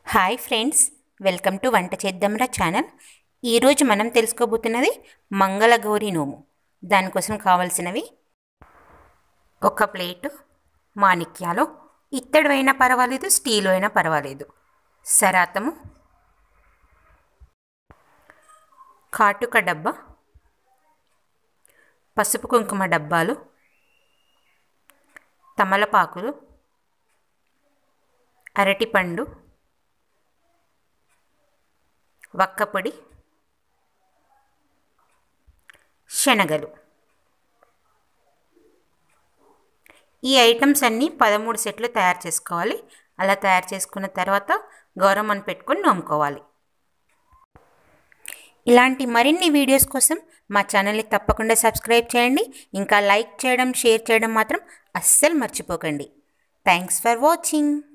hi friends welcome to వంట చేద్దాంరా channel ఈరోజు మనం తెలుసుకోబోతున్నది మంగళగౌరి నోము దానికోసం కావాల్సినవి ఒక ప్లేటు మాణిక్యాలు ఇత్తడి అయినా పర్వాలేదు స్టీల్ అయినా పర్వాలేదు సరాతము కాటుక డబ్బా పసుపు కుంకుమ డబ్బాలు తమలపాకులు అరటిపండు వక్కపొడి శనగలు ఈ ఐటమ్స్ అన్నీ పదమూడు సెట్లు తయారు చేసుకోవాలి అలా తయారు చేసుకున్న తర్వాత గౌరమ్మను పెట్టుకొని నోముకోవాలి ఇలాంటి మరిన్ని వీడియోస్ కోసం మా ఛానల్ని తప్పకుండా సబ్స్క్రైబ్ చేయండి ఇంకా లైక్ చేయడం షేర్ చేయడం మాత్రం అస్సలు మర్చిపోకండి థ్యాంక్స్ ఫర్ వాచింగ్